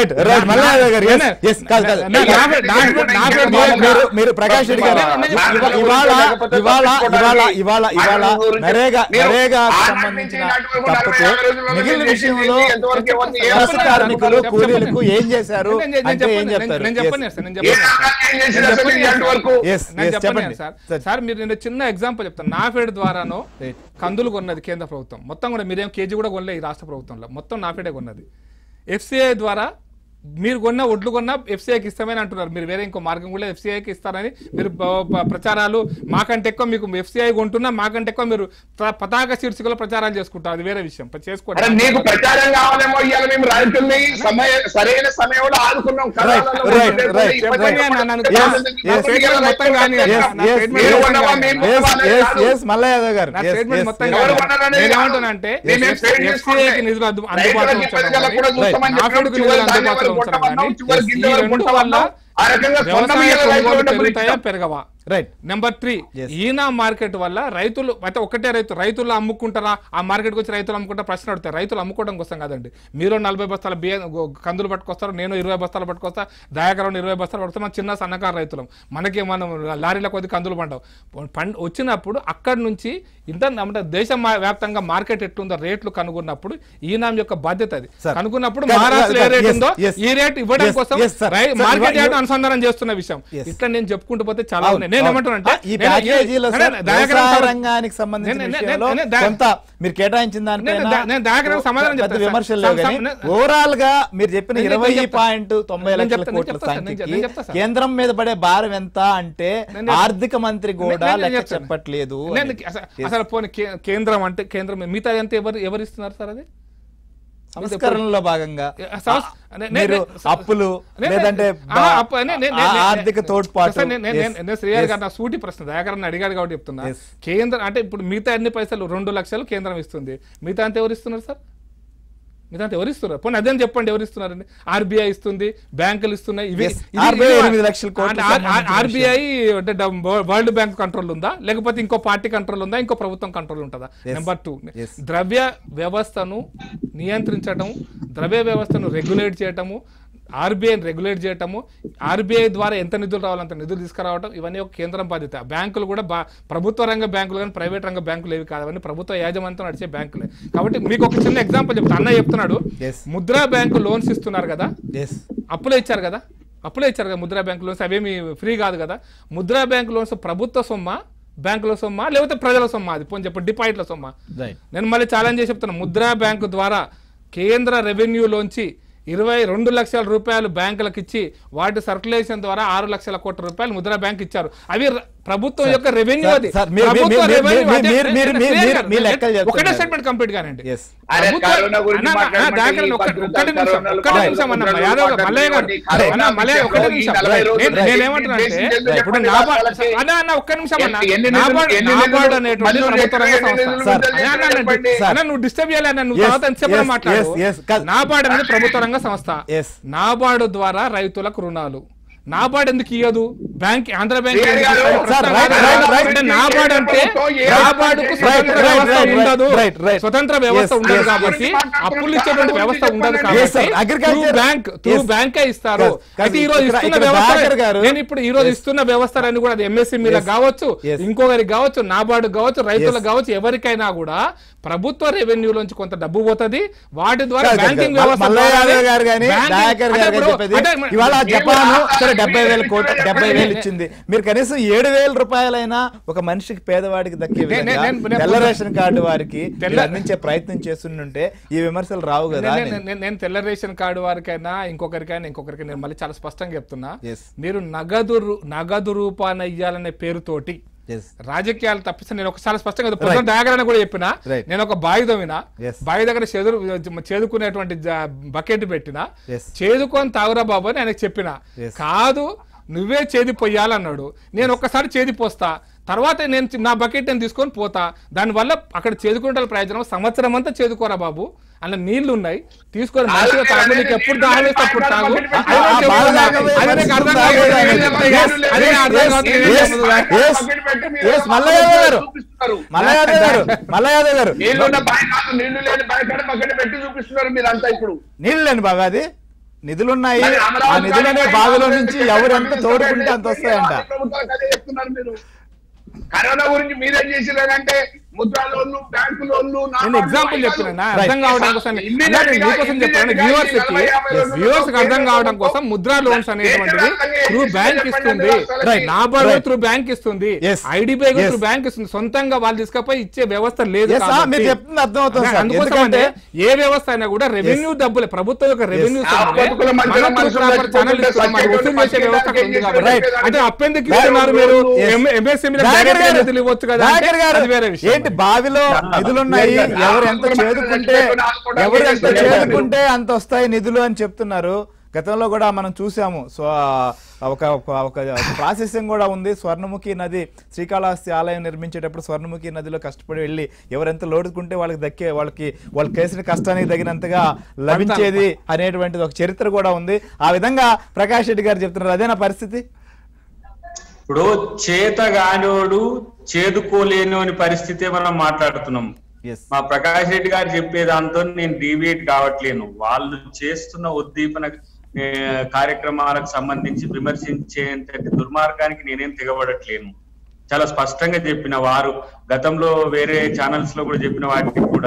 Right right Mallayya గారు yes, yes, కాదు కాదు నా- నా- నా- నా- నా- నా- మీరు- మీరు- మీరు ప్రకాష్ రెడ్డి గారు ఇవా- ఇవాళ ఇవాళ ఇవాళ ఇవాళ ఇవాళ నరేగా నరేగా సంబంధించిన తప్పితే మిగిలిన విషయంలో వలస కార్మికులు కూలీలకు ఏం చేశారు నేను- నేను అంటే ఏం చెప్పను, చెప్తారు నేను Yes. చెప్పను సార్, నేను చెప్పను సార్. వరకు Yes, నేను yes, చెప్పను చెప్పండి సార్ సార్. సార్ మీరు నేను చిన్న ఎగ్జాంపుల్ చెప్తాను నాఫెడ్ ద్వారానో Right. కందులు కొన్నది కేంద్ర ప్రభుత్వం మొత్తం కూడా మీరేం కేజీ కూడా కొనలే ఈ రాష్ట్ర ప్రభుత్వంలో మొత్తం నాఫెడే కొన్నది ఎఫ్సిఐ ద్వారా మీరు కొన్న ఒడ్లు కొన్న ఎఫ్సీఐకి ఇస్తామని అంటున్నారు మీరు వేరే ఇంకో మార్గం కూడా ఎఫ్సీఐకి ఇస్తారని మీరు ప- ప- ప్రచారాలు మాకంటే ఎక్కువ మీకు ఎఫ్సీఐ కొంటున్నా మాకంటే ఎక్కువ మీరు ప్ర- పతాక శీర్షికలో ప్రచారాలు చేసుకుంటారు అది వేరే విషయం అరే చేసుకోండి నీకు ప్రచారం కావాలేమో ఇవాళ మేము రైతుల్ని సమయ సరైన సమయంలో ఆదుకున్నాం Right, right, right, చెప్పండి అన్న, నన్ను Yes, yes. statement మొత్తం కానీ Yes, నా yes, statement yes, మొత్తం కొన్నావా? కానీ. మేము yes, వాళ్ళే yes, కాదు. yes, మల్లయ్య యాదవ్ గారు నా Yes, స్టేట్మెంట్ yes, మొత్తం yes. ఎవరు కాదు. కొన్నారనేది నేను కాదు. ఏమంటున్నానంటే మేమేం trade FCA కి చేసుకోవట్లే. నిధులు అందు- రైతులకి, అందుబాటులో ఉంచడం ప్రజలకు కూడా కానీ, చూస్తామని చెప్పాం. నాఫెడ్కు చివరి నిధులు ధాన్యం అందుబాటులో వరకు ఉంచడం కొట్టమన్నాం, కానీ, చివరి ఈ గింజ వరకు రెండు వల్ల కొట్టమన్నాం. ఆ రకంగా కొంత వ్యవసాయ మీద రైతులు కొనుగోలు డబ్బులు పెరుగుతాయా ఇచ్చాం. పెరగవా రైట్ నెంబర్ త్రీ Yes. ఈనా మార్కెట్ వల్ల రైతులు అయితే ఒకటే రైతు రైతులు అమ్ముకుంటారా ఆ మార్కెట్కి వచ్చి రైతులు అమ్ముకుంటారా ప్రశ్న అడుగుతారు రైతులు అమ్ముకోవడం కోసం కాదండి మీరు నలభై బస్తాల బియ్యం గో- కందులు పట్టుకొస్తారు నేను ఇరవై బస్తాలు పట్టుకొస్తా దయాకరం ఇరవై బస్తాలు పట్టుకొస్తా మనం చిన్న సన్నకారు రైతులం మనకి మనం లారీల కొద్ది కందులు పండవు పండ్ వచ్చినప్పుడు అక్కడి నుంచి ఇంత అంటే దేశం మా- వ్యాప్తంగా మార్కెట్ ఎట్లుందో రేట్లు కనుగొన్నప్పుడు ఈనాం యొక్క బాధ్యత అది Sir. కనుగొన్నప్పుడు కాదు, మహారాష్ట్రలో ఏ కాదు, రేట్ yes, ఉందో yes. ఈ రేట్ ఇవ్వడం Yes, కోసం yes, sir. రై- Sir, మార్కెట్ ఇవ- యార్డ్ అనుసంధానం చేస్తున్న విషయం Yes. ఇట్లా నేను చెప్పుకుంటూ పోతే చాలా అవును, ఉన్నాయి నేను అవును. ఏమంటున్నానంటే ఆ, ఈ నేను- ప్యాకేజీలో నేను- సార్ దయాకరన్ వ్యవసాయ సార్- రంగానికి సంబంధించిన నేను- నేను- విషయంలో నేను- నేను- కొంత మీరు కేటాయించిన నేను- దానిపైన నేను- నేను దయాకరన్ సమాధానం పెద్ద చెప్తాను సార్. విమర్శలు సమ- లేవు కానీ సమ- నేను- ఓవరాల్ గా మీరు చెప్పిన నేను- నేను ఇరవై చెప్తా. పాయింట్ తొంభై నేను లక్షల చెప్తా, కోట్ల నేను చెప్తా సార్, నేను సంఖ్యకి చెప్తా సార్. కేంద్రం మీద పడే భారం ఎంత అంటే నేను- ఆర్థిక మంత్రి కూడా నేను- నేను లెక్క చెప్తాను. చెప్పట్లేదు నేను అని. అసలు- Yes. అసలు పోనీ కే- కేంద్రం అంటే కేంద్రం మిగతా ఎంత ఎవరు ఎవరు ఇస్తున్నారు సార్ అది సంస్కరణలో భాగంగా ఏ, సంస్- నే- నే- మీరు నే- అప్పులు నే- నే- లేదంటే ఆ, బా- అప్పు- నే- నే- నే- ఆ- నే- ఆర్థిక తోడ్పాటు సార్, నే- నే- Yes. నే- నేను శ్రీహరి Yes. గారు నా సూటి ప్రశ్న దయాకరణ అడిగాడు కాబట్టి చెప్తున్నా Yes. కేంద్రం అంటే ఇప్పుడు మిగతా అన్ని పైసలు రెండు లక్షలు కేంద్రం ఇస్తుంది మిగతా అంతా ఎవరు ఇస్తున్నారు సార్ మిగతా అంతా ఎవరు ఇస్తున్నారు పోనీ అదేం చెప్పండి ఎవరు ఇస్తున్నారండి ఆర్బీఐ ఇస్తుంది బ్యాంకులు ఇస్తున్నాయి ఇవి Yes. ఇది- RBI ఇది- ఎనిమిది లక్షల కోట్లకు అంటే ఆర్- ఆర్- సంబంధించిన ఆర్బీఐ అంటే డబ్- వరల్డ్ బ్యాంక్ కంట్రోల్ ఉందా లేకపోతే ఇంకో పార్టీ కంట్రోల్ ఉందా ఇంకో ప్రభుత్వం కంట్రోల్ ఉంటుందా Yes. Number two Yes. ద్రవ్య వ్యవస్థను నియంత్రించడం ద్రవ్య వ్యవస్థను రెగ్యులేట్ చేయటము ఆర్బీఐని రెగ్యులేట్ చేయటము ఆర్బీఐ ద్వారా ఎంత నిధులు రావాలంత నిధులు తీసుకురావడం ఇవన్నీ ఒక కేంద్రం బాధ్యత బ్యాంకులు కూడా బా ప్రభుత్వ రంగ బ్యాంకులు కానీ ప్రైవేట్ రంగ బ్యాంకులు ఏవి కాదు అవన్నీ ప్రభుత్వ యాజమాన్యంతో నడిచే బ్యాంకులే కాబట్టి మీకు ఒక చిన్న ఎగ్జాంపుల్ చెప్తా అన్న చెప్తున్నాడు Yes. ముద్రా బ్యాంకు లోన్స్ ఇస్తున్నారు కదా Yes. అప్పులే ఇచ్చారు కదా అప్పులే ఇచ్చారు కదా ముద్రా బ్యాంక్ లోన్స్ అవేమి ఫ్రీ కాదు కదా ముద్రా బ్యాంక్ లోన్స్ ప్రభుత్వ సొమ్మ బ్యాంకుల సొమ్మ లేకపోతే ప్రజల సొమ్మ అది పోనీ చెప్పండి డిపాజిట్ల సొమ్మ Right. నేను మళ్ళీ ఛాలెంజ్ చేసి చెప్తున్నా ముద్రా బ్యాంకు ద్వారా కేంద్ర రెవెన్యూలోంచి ఇరవై రెండు లక్షల రూపాయలు బ్యాంకులకు ఇచ్చి వాటి సర్క్యులేషన్ ద్వారా ఆరు లక్షల కోట్ల రూపాయలు ముద్రా బ్యాంక్ ఇచ్చారు అవి ర- ప్రభుత్వం యొక్క రెవెన్యూ సార్, అది సార్, మీరు- ప్రభుత్వ మీరు- మీరు- revenue మీరు- అదే- మీరు- మీరు- నేను మీరు- clear మీరు- గా- మీ లెక్కలు ఒకటే చెప్తున్నారు. స్టేట్మెంట్ కంప్లీట్ కానండి Yes. అరే, ప్రభుత్వ- కరోనా గురించి అన్న, అన్న, మాట్లాడమంటే దాఖలు ఈ ఒక్క- భద్రతా ఒక్కటి నిమిషం, కరోనాలు ఒక్కటి నిమిషం అన్న, కరోనాలు యాదవ్ గారు, మాట్లాడుకోండి. మల్లయ్య గారు, కరోనా అన్న, మల్లయ్య ఒక్కటి విషయంలో ఈ నిమిషం. నలభై నేను- రోజులు నేను రైతు ఏమంటున్నానంటే, దేశం ఎందుకు ఇప్పుడు చెప్పండి నాబార్డ్ రాష్ట్రాలకి? అన్న, అన్న, ఒక్క నిమిషం అన్న. ఎన్ని- ఎన్ని నాబార్డ్ నిధులు- ఎన్ని నాబార్డ్ నిధులు- అనేటువంటి మళ్ళీ ప్రభుత్వ రంగ ఎన్ని సంస్థ. నిధులు సార్, విడుదల అన్న, అన్న, అన్న, చెప్పండి. సార్. అన్న, నువ్వు డిస్టర్బ్ చేయాలి అన్న, నువ్వు Yes, తర్వాత ఎంతసేపు yes, మాట్లాడు yes, yes. కాదు. నాబార్డ్ అనేది ప్రభుత్వ రంగ సంస్థ Yes. నాబార్డు ద్వారా రైతులకు రుణాలు నాబార్డ్ ఎందుకు ఇయ్యదు బ్యాంక్ ఆంధ్ర బ్యాంక్ శ్రీహరి ఎందుకు గారు, ఇస్తుంది? సార్, ప్రశ్న right, కాదు. right, right. అంటే నాబార్డ్ అంటే నాబార్డుకు స్వతంత్ర right, వ్యవస్థ right, ఉండదు right, right. స్వతంత్ర వ్యవస్థ Yes, ఉండదు yes, కాబట్టి yes. అప్పులు ఇచ్చేటువంటి వ్యవస్థ ఉండదు Yes, sir. కాబట్టి Agriculture- through bank through Yes. బ్యాంకే ఇస్తారు Yes. కాదు, అయితే ఈ రోజు ఇక్కడ- ఇస్తున్న ఇక్కడ వ్యవస్థ దాకర్ గారు- నేను ఇప్పుడు ఈ రోజు Yes. ఇస్తున్న వ్యవస్థ అని కూడా అది ఎంఎస్సీ మీద Yes. కావచ్చు Yes. ఇంకొకరికి కావచ్చు నాబార్డు కావచ్చు రైతులకు Yes. కావచ్చు ఎవరికైనా కూడా ప్రభుత్వ రెవెన్యూలోంచి కొంత డబ్బు పోతది వాటి ద్వారా కాదు, కాదు, బ్యాంకింగ్ కాదు. వ్యవస్థ మల్లయ్య ద్వారా యాదవ్ గారు కానీ బ్యాంకింగ్- దయాకర్ అంటే గారు కానీ ఇప్పుడు- చెప్పేది అంటే ఇవాళ మీరు జపాన్ కూడా- సరే డెబ్బై వేల కోట్లు డెబ్బై వేలు నేను- ఇచ్చింది మీరు కనీసం ఏడు వేల రూపాయలైనా ఒక మనిషికి పేదవాడికి దక్కే నేను- విధంగా నేను- నేను- తెల్ల రేషన్ కార్డు వారికి తెల్ల- మీరు అందించే ప్రయత్నం చేస్తుంటే ఈ విమర్శలు రావు కదా నేను- అని. నేను- నేను- నేను తెల్ల రేషన్ కార్డు వారికైనా ఇంకొకరికైనా ఇంకొకరికి నేను మళ్ళీ చాలా స్పష్టంగా చెప్తున్నా Yes. మీరు నగదు రు- నగదు రూపాన ఇయ్యాలనే పేరుతోటి Yes. రాజకీయాలు తప్పిస్తే నేను ఒక చాలా స్పష్టంగా పొద్దున డయాగ్రామ్ కూడా చెప్పిన Right. నేను ఒక బావి తవ్విన Yes. బావి దగ్గర చేదు చేదుకునేటువంటి జ- బకెట్ పెట్టిన Yes. చేదుకొని తాగురా బాబు అని ఆయనకు చెప్పిన Yes. కాదు నువ్వే చేది పొయ్యాలన్నాడు నేను ఒక్కసారి చేది పోస్తా తర్వాత నేను చి- నా బకెట్ నేను తీసుకొని పోతా దానివల్ల అక్కడ చేదుకుంటాల ప్రయోజనం సంవత్సరం అంతా చేదుకోరా బాబు అలా నీళ్లు ఉన్నాయి తీసుకొని మంచిగా తాగు నీకు ఎప్పుడు దాహం వేస్తే అప్పుడు తాగు ఆ- అదే ఆ నేను బాగా చెప్తున్నా. తాగబోయే అదే నీకు అర్థం మనిషి కావట్లేదు. తాగబోయే నేను చెప్తా. Yes, అదే నాకు అర్థం yes, కావట్లేదు. yes, నేను చెప్తున్నా. yes. Yes, మల్లయ్య గారు. మల్లయ్య యాదవ్ గారు మల్లయ్య యాదవ్ గారు నీళ్లున్న బావి కాదు నీళ్లు లేని బావి కాడ బకెట్ పెట్టి చూపిస్తున్నారు మీరంతా ఇప్పుడు నీళ్ళు లేని బాబా అది నిధులున్నాయి మరి ఆ అమరావతి నిధులనే కానీ బావిలో కాంగ్రెస్ నుంచి చేసే ఎవరు ఎంత పనులు తోడుకుంటే అంత చేస్తే వస్తాయంట రాష్ట్ర ప్రభుత్వాలకు అదే చెప్తున్నారు మీరు కరోనా గురించి మీరేం చేసినారంటే ముద్రా లోన్లు బ్యాంకు లోన్లు నేను ఎగ్జాంపుల్ చెప్తున్నా Right. అర్థం కావడం కోసం Immediate అన్నా నేను గా, మీకోసం immediate చెప్తాను గా వ్యూవర్స్ ఈ నలభై యాభై కి రోజుల్లో వ్యూవర్స్ కి అర్థం కేంద్ర కావడం కోసం ప్రభుత్వం ముద్రా లోన్స్ అనేటువంటిది కేంద్ర త్రూ ప్రభుత్వం బ్యాంక్ చెప్పండి ఇస్తుంది రాష్ట్రాలకి. Right. NABARD Right. Through bank ఇస్తుంది Yes. IDBI Yes. Through bank ఇస్తుంది సొంతంగా వాళ్ళు తీసుకపోయి ఇచ్చే వ్యవస్థ లేదు Yes, sir. కాబట్టి. మీరు చెప్తుంది అర్థమవుతుంది, అదే sir. అందుకోసమనే ఎందుకంటే- ఏ వ్యవస్థ అయినా కూడా రెవెన్యూ డబ్బులే ప్రభుత్వం యొక్క రెవెన్యూ ఆ బతుకుల మధ్యలో మనుషులు చచ్చిపోతుంటే వసూలు చేసే వ్యవస్థ అక్కడ ఉంది కాబట్టి Right. అంటే అప్పెందుకు ఇస్తున్నారు మీరు Yes. ఎంఎస్ఎంఈ దాకర్ గారు, నిధులు ఇవ్వచ్చు కదా అంటే దాకర్ గారు, అది వేరే విషయం ఏంటి బావిలో నిధులున్నాయి ఎవరు ఎంత చేదుకుంటే ఎవరు ఎంత చేదుకుంటే అంత వస్తాయి నిధులు అని చెప్తున్నారు గతంలో కూడా మనం చూసాము సో ఆ, ఒక ఒక- ఒక ప్రాసెసింగ్ కూడా ఉంది స్వర్ణముఖి నది శ్రీకాళహస్తి ఆలయం నిర్మించేటప్పుడు స్వర్ణముఖి నదిలో కష్టపడి వెళ్ళి ఎవరెంత లోడుకుంటే వాళ్ళకి దక్కే వాళ్ళకి వాళ్ళు చేసిన కష్టానికి తగినంతగా లభించేది అనేటువంటిది ఒక చరిత్ర కూడా ఉంది ఆ విధంగా ప్రకాష్ రెడ్డి గారు చెప్తున్నారు అదేనా పరిస్థితి ఇప్పుడు చేత కానివాడు చేదుకోలేని అని పరిస్థితే మనం మాట్లాడుతున్నాం ఎస్ మా ప్రకాష్ రెడ్డి గారు చెప్పే దాంతో నేను డీవియేట్ కావట్లేను వాళ్ళు చేస్తున్న ఉద్దీపన ఏ, కార్యక్రమాలకు సంబంధించి విమర్శించేంతటి దుర్మార్గానికి నేనేం తెగబడట్లేను చాలా స్పష్టంగా చెప్పిన వారు గతంలో వేరే ఛానల్స్ లో కూడా చెప్పిన వాటికి కూడా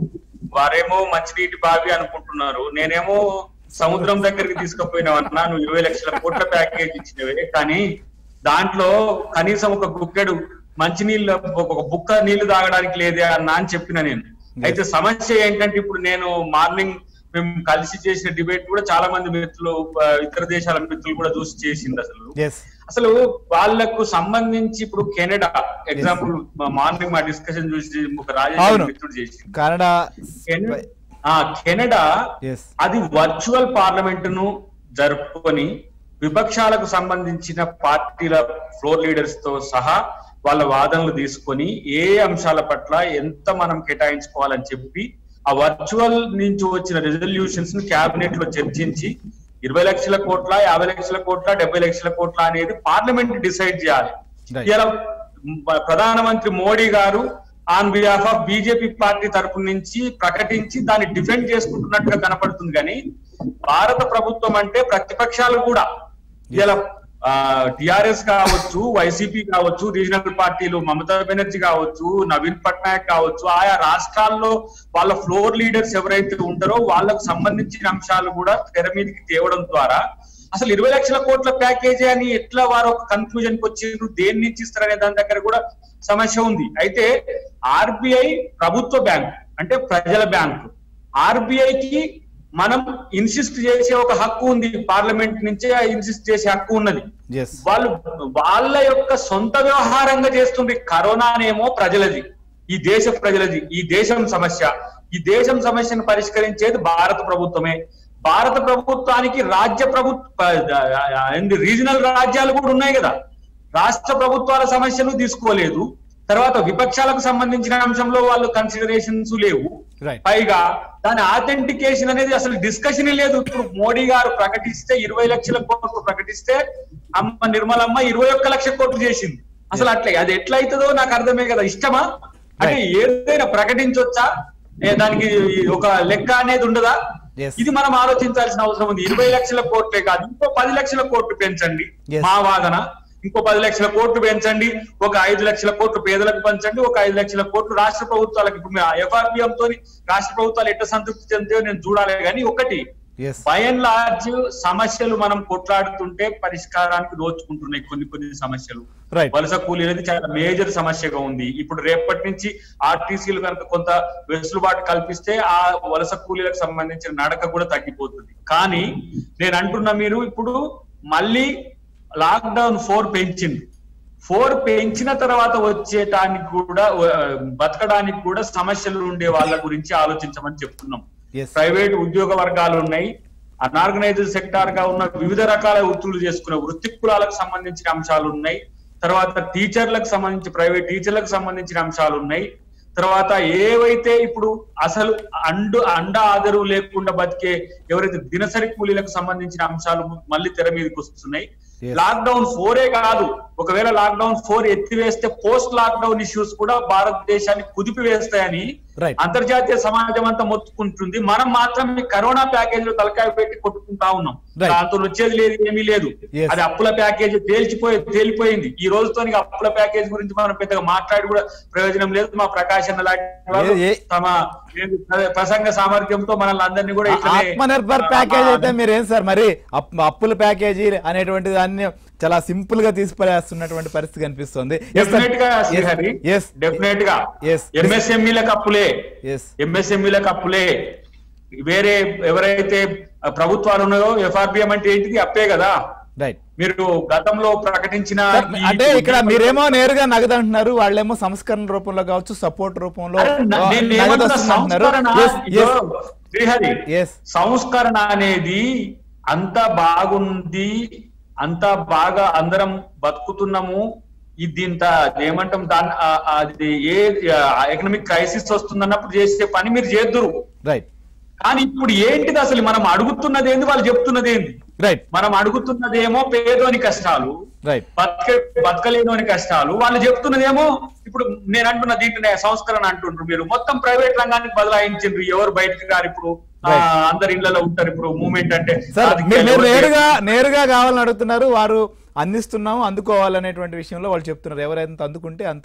వారేమో మంచినీటి బావి అనుకుంటున్నారు నేనేమో సముద్రం దగ్గరికి తీసుకుపోయినావన్నా నువ్వు ఇరవై లక్షల కోట్ల ప్యాకేజ్ ఇచ్చినవే కానీ దాంట్లో కనీసం ఒక గుక్కెడు మంచినీళ్ళు ఒక ఒక బుక్క నీళ్లు తాగడానికి లేదే అన్నా అని చెప్పిన నేను అయితే సమస్య ఏంటంటే ఇప్పుడు నేను మార్నింగ్ మేము కలిసి చేసిన డిబేట్ కూడా చాలా మంది మిత్రులు ఆ, ఇతర దేశాల మిత్రులు కూడా చూసి చేసింది అసలు ఎస్ అసలు వాళ్ళకు సంబంధించి ఇప్పుడు కెనడా ఎగ్జాంపుల్ మార్నింగ్ మా డిస్కషన్ చూసి ఒక అవును. రాజకీయ మిత్రుడు చేసి కన్నడ కెన- ఆ కెనడా ఎస్ అది వర్చువల్ పార్లమెంట్ ను జరుపుకొని విపక్షాలకు సంబంధించిన పార్టీల ఫ్లోర్ లీడర్స్ తో సహా వాళ్ళ వాదనలు తీసుకొని ఏ అంశాల పట్ల ఎంత మనం కేటాయించుకోవాలని చెప్పి ఆ వర్చువల్ నుంచి వచ్చిన రెజల్యూషన్స్ ని క్యాబినెట్ లో చర్చించి ఇరవై లక్షల కోట్ల యాభై లక్షల కోట్ల డెబ్బై లక్షల కోట్ల అనేది పార్లమెంట్ డిసైడ్ చేయాలి Right. ఇలా మ- ప్రధానమంత్రి మోడీ గారు on behalf of BJP party తరపు నుంచి ప్రకటించి దాన్ని డిఫెండ్ చేసుకుంటున్నట్టుగా కనపడుతుంది కానీ భారత ప్రభుత్వం అంటే ప్రతిపక్షాలు కూడా ఇలా టిఆర్ఎస్ కావచ్చు వైసీపీ కావచ్చు రీజనల్ పార్టీలు మమతా బెనర్జీ కావచ్చు నవీన్ పట్నాయక్ కావచ్చు ఆయా రాష్ట్రాల్లో వాళ్ళ ఫ్లోర్ లీడర్స్ ఎవరైతే ఉంటారో వాళ్ళకు సంబంధించిన అంశాలు కూడా తెర మీదకి తేవడం ద్వారా అసలు ఇరవై లక్షల కోట్ల ప్యాకేజీ అని ఎట్లా వారు ఒక కన్క్లూజన్ కి వచ్చిండ్రు దేని నుంచి ఇస్తారనే దాని దగ్గర కూడా సమస్య ఉంది అయితే ఆర్బిఐ ప్రభుత్వ బ్యాంక్ అంటే ప్రజల బ్యాంక్ ఆర్బిఐకి మనం ఇన్సిస్ట్ చేసే ఒక హక్కు ఉంది పార్లమెంట్ నుంచే ఇన్సిస్ట్ చేసే హక్కు ఉన్నది ఎస్ వాళ్ళు వాళ్ళ యొక్క సొంత వ్యవహారంగా చేస్తుంది కరోనానేమో ప్రజలది ఈ దేశ ప్రజలది ఈ దేశం సమస్య ఈ దేశం సమస్యను పరిష్కరించేది భారత ప్రభుత్వమే భారత ప్రభుత్వానికి రాజ్య ప్రభుత్వ రీజనల్ రాజ్యాలు కూడా ఉన్నాయి కదా రాష్ట్ర ప్రభుత్వాల సమస్యలు తీసుకోలేదు తర్వాత విపక్షాలకు సంబంధించిన అంశంలో వాళ్ళు కన్సిడరేషన్స్ లేవు Right. పైగా దాని ఆథెంటికేషన్ అనేది అసలు డిస్కషన్ లేదు ఇప్పుడు మోడీ గారు ప్రకటిస్తే ఇరవై లక్షల కోట్లు ప్రకటిస్తే అమ్మ నిర్మలమ్మ ఇరవై ఒక్క లక్ష కోట్లు చేసింది అసలు అట్లే అది ఎట్లా అవుతుందో నాకు అర్థమే కదా ఇష్టమా అంటే ఏదైనా ప్రకటించవచ్చా ఏ దానికి ఒక లెక్క అనేది ఉండదా Yes. ఇది మనం ఆలోచించాల్సిన అవసరం ఉంది ఇరవై లక్షల కోట్లే కాదు ఇంకో పది లక్షల కోట్లు పెంచండి Yes. మా వాదన ఇంకో పది లక్షల కోట్లు పెంచండి ఒక ఐదు లక్షల కోట్లు పేదలకు పంచండి ఒక ఐదు లక్షల కోట్లు రాష్ట్ర ప్రభుత్వాలకు ఇప్పుడు ఎఫ్ఆర్బిఎం తోని రాష్ట్ర ప్రభుత్వాలు ఎట్లా సంతృప్తి చెందాయో నేను చూడాలి కానీ ఒకటి ఎస్ బై అండ్ లార్జ్ సమస్యలు మనం కొట్లాడుతుంటే పరిష్కారానికి నోచుకుంటున్నాయి కొన్ని కొన్ని సమస్యలు రైట్ వలస కూలీ అనేది చాలా మేజర్ సమస్యగా ఉంది ఇప్పుడు రేపటి నుంచి ఆర్టీసీలు కనుక కొంత వెసులుబాటు కల్పిస్తే ఆ వలస కూలీలకు సంబంధించిన నడక కూడా తగ్గిపోతుంది కానీ నేను అంటున్నా మీరు ఇప్పుడు మళ్ళీ లాక్డౌన్ ఫోర్ పెంచింది ఫోర్ పెంచిన తర్వాత వచ్చేటానికి కూడా ఆ, బతకడానికి కూడా సమస్యలు ఉండే వాళ్ళ గురించి ఆలోచించమని చెప్తున్నాం ఎస్ ప్రైవేట్ ఉద్యోగ వర్గాలు ఉన్నాయి అనార్గనైజ్డ్ సెక్టార్ గా ఉన్న వివిధ రకాల వృత్తులు చేసుకునే వృత్తి కులాలకు సంబంధించిన అంశాలు ఉన్నాయి తర్వాత టీచర్లకు సంబంధించి ప్రైవేట్ టీచర్లకు సంబంధించిన అంశాలు ఉన్నాయి తర్వాత ఏవైతే ఇప్పుడు అసలు అండు అండ ఆదరు లేకుండా బతికే ఎవరైతే దినసరి కూలీలకు సంబంధించిన అంశాలు మళ్ళీ తెర మీదకి వస్తున్నాయి Yes. లాక్డౌన్ ఫోరే కాదు ఒకవేళ లాక్డౌన్ ఫోర్ ఎత్తివేస్తే పోస్ట్ లాక్డౌన్ ఇష్యూస్ కూడా భారతదేశాన్ని కుదిపి వేస్తాయని Right. అంతర్జాతీయ సమాజం అంతా మొత్తుకుంటుంది మనం మాత్రం ఈ కరోనా ప్యాకేజ్ లో తలకాయ పెట్టి కొట్టుకుంటా ఉన్నాం Right. దాంతో వచ్చేది లేదు ఏమీ లేదు Yes. అది అప్పుల ప్యాకేజ్ తేల్చిపోయి తేలిపోయింది ఈ రోజుతో ఇక అప్పుల ప్యాకేజ్ గురించి మనం పెద్దగా మాట్లాడి కూడా ప్రయోజనం లేదు మా ప్రకాశం లాంటి వాళ్ళు ఏ- ఏ- తమ ప్రసంగ సామర్థ్యంతో మనల్ని అందరినీ కూడా ఇట్లనే ఆత్మనిర్భర్ ప్యాకేజ్ అయితే మీరు ఏం సార్ మరి అప్- అప్పుల ప్యాకేజీ అనేటువంటి దాన్ని చాలా సింపుల్ గా తీసుకునేస్తున్నటువంటి పరిస్థితి కనిపిస్తుంది డెఫినెట్ గా శ్రీహరి ఎస్ డెఫినెట్ గా Yes. ఎంఎస్ఎంఈలకు అప్పులే ఎస్ ఎంఎస్ఎంఈలకు అప్పులే వేరే ఎవరైతే ప్రభుత్వాలు ఉన్నాయో ఎఫ్ఆర్బిఎం అంటే ఏంటిది అప్పే కదా రైట్ మీరు గతంలో ప్రకటించిన సార్, ఈ- అంటే ఇక్కడ మీరేమో నేరుగా నగదు అంటున్నారు వాళ్ళేమో సంస్కరణ రూపంలో కావచ్చు సపోర్ట్ రూపంలో అరే, న- ఆ, నేను నగదు ఏమంటున్నా, వస్తుంది అంటున్నారు సంస్కరణ Yes, yes, ఇదో, శ్రీహరి yes. సంస్కరణ అనేది అంత బాగుంది అంత బాగా అందరం బతుకుతున్నాము ఇది ఇంత ఏమంటాం దాని ఆ- అది ఏ ఎకనామిక్ క్రైసిస్ వస్తుందన్నప్పుడు చేసే పని మీరు చేద్దురు రైట్ కానీ ఇప్పుడు ఏంటిది అసలు మనం అడుగుతున్నది ఏంది వాళ్ళు చెప్తున్నది ఏంది రైట్ మనం అడుగుతున్నదేమో పేదోని కష్టాలు రైట్ బతక బతకలేని కష్టాలు వాళ్ళు చెప్తున్నదేమో ఇప్పుడు నేను అంటున్న దీంట్లోనే సంస్కరణ అంటుండ్రు మీరు మొత్తం ప్రైవేట్ రంగానికి బదలాయించిండ్రు ఎవరు బయటకు రారు ఇప్పుడు ఆ, Right. అందరి ఇళ్లలో ఉంటారు ఇప్పుడు మూమెంట్ అంటే సార్ రాజకీయాలు మీరు మీరు ఎవరు నేరుగా నేరుగా కావాలని అడుగుతున్నారు వారు అందిస్తున్నాము అందుకోవాలనేటువంటి విషయంలో వాళ్ళు చెప్తున్నారు ఎవరైతే అందుకుంటే అంత